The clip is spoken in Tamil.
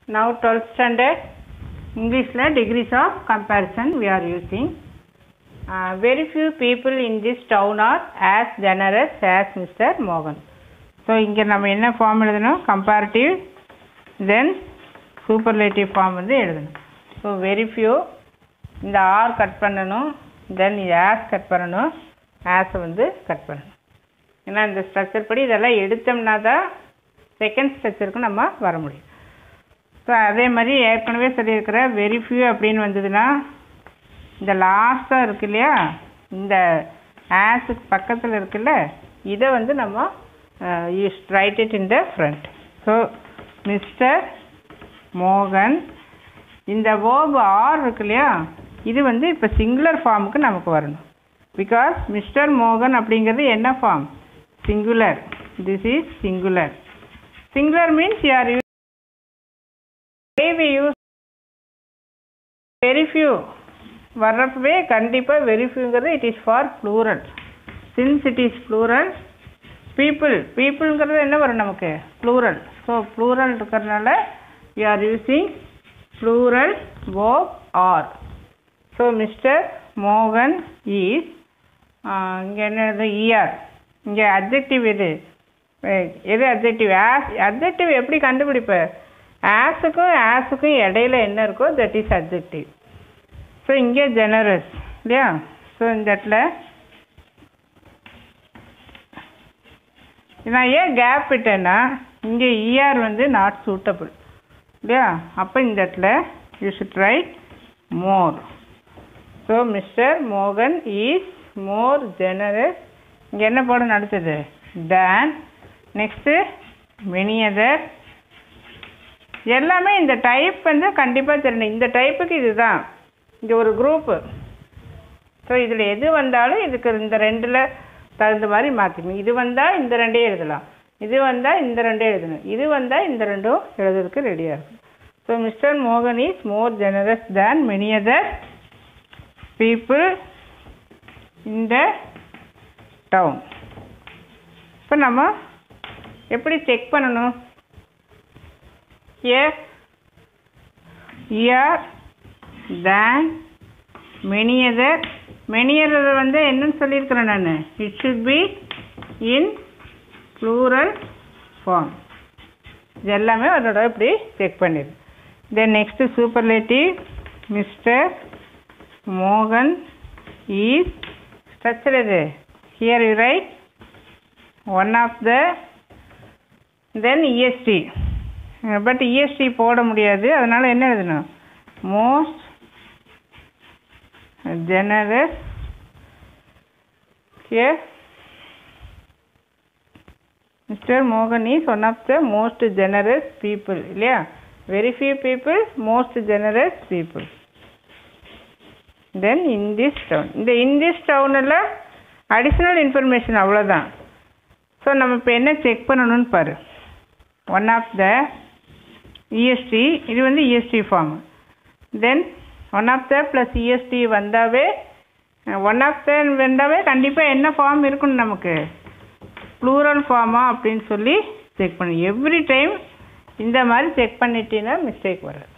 Now 12th standard English la degrees of comparison we are using. Uh, very few people in this town are as generous as Mr. Morgan. So இங்கே நம்ம என்ன ஃபார்ம் எழுதணும் கம்பேரிட்டிவ் தென் சூப்பர்லேட்டிவ் ஃபார்ம் வந்து எழுதணும் ஸோ வெரி ஃபியூ இந்த ஆர் கட் பண்ணணும் தென் இது ஆஸ் கட் பண்ணணும் ஆஸை வந்து கட் பண்ணணும் ஏன்னா இந்த ஸ்ட்ரக்சர் படி இதெல்லாம் எடுத்தோம்னா தான் செகண்ட் ஸ்ட்ரக்சருக்கு நம்ம வர முடியும் ஸோ அதே மாதிரி ஏற்கனவே சொல்லியிருக்கிற வெரி ஃபியூ அப்படின்னு வந்ததுன்னா இந்த லாஸ்ட்டாக இருக்கு இல்லையா இந்த ஆஸுக்கு பக்கத்தில் இருக்குல்ல இதை வந்து நம்ம use write it in the front so mister மோகன் இந்த வேர்பு ஆர் இருக்கு இல்லையா இது வந்து இப்போ சிங்குலர் ஃபார்முக்கு நமக்கு வரணும் பிகாஸ் மிஸ்டர் மோகன் அப்படிங்கிறது என்ன form singular this is singular singular means யார் you we use very few வர்றப்பவே கண்டிப்பாக வெரி ஃபியூங்கிறது it is for plural since it is plural people பீப்புளுங்கிறது என்ன வரும் நமக்கு ப்ளூரல் ஸோ ப்ளூரல் இருக்கிறதுனால வி ஆர் யூஸிங் ப்ளூரல் ஓப் ஆர் ஸோ மிஸ்டர் மோகன் ஈஸ் இங்கே என்ன இஆர் இங்கே அப்ஜெக்டிவ் எது அஹ் எது அப்ஜெக்டிவ் ஆஸ் அப்ஜெக்டிவ் எப்படி கண்டுபிடிப்ப ஆஸுக்கும் ஆஸுக்கும் இடையில என்ன இருக்கோ தட் இஸ் அப்ஜெக்டிவ் ஸோ இங்கே ஜெனரஸ் இல்லையா ஸோ இந்த இடத்துல நான் ஏன் கேப் விட்டேன்னா இங்கே இஆர் வந்து நாட் சூட்டபிள் இல்லையா அப்போ இந்த இடத்துல you should write more so mister மோகன் இஸ் மோர் ஜெனரஸ் இங்கே என்ன போட அடுத்தது தேன் நெக்ஸ்ட்டு மெனி அதர் எல்லாமே இந்த டைப் வந்து கண்டிப்பாக தெரியணும் இந்த டைப்புக்கு இதுதான் இங்கே ஒரு குரூப்பு ஸோ இதில் எது வந்தாலும் இதுக்கு இந்த ரெண்டில் தகுந்த மாதிரி மாற்றிக்கணும் இது வந்தால் இந்த ரெண்டே எழுதலாம் இது வந்தால் இந்த ரெண்டே எழுதணும் இது வந்தால் இந்த ரெண்டும் எழுதுறதுக்கு ரெடியாக இருக்கும் ஸோ மிஸ்டர் மோகன் is more generous than many other people இந்த டவுன் இப்போ நம்ம எப்படி செக் பண்ணணும் here here than many other many other வந்து என்னன்னு சொல்லியிருக்கிறேன் நான் it should be in plural form இது எல்லாமே அதோட இப்படி செக் பண்ணிடு தென் நெக்ஸ்ட் சூப்பர்லேட்டிவ் மிஸ்டர் மோகன் இஸ் ஸ்ட்ரக்சர் இது here you write one of the then EST but EST போட முடியாது அதனால் என்ன எழுதணும் மோஸ்ட் ஜெனரஸ் ஹியர் மிஸ்டர் மோகன் is one of the most generous people இல்லையா very few people most generous people then in this town இந்த இன் திஸ் டவுனில் அடிஷ்னல் இன்ஃபர்மேஷன் அவ்வளோதான் ஸோ நம்ம இப்போ என்ன செக் பண்ணணும்னு பாரு ஒன் ஆஃப் த இஎஸ்டி இது வந்து EST form then one of the plus EST வந்தாவே ஒன் ஆஃப் த வந்தாவே கண்டிப்பாக என்ன ஃபார்ம் இருக்கணும் நமக்கு ப்ளூரல் ஃபார்மா அப்படின்னு சொல்லி செக் பண்ணு எவ்ரி டைம் இந்த மாதிரி செக் பண்ணிட்டீங்கன்னா மிஸ்டேக் வராது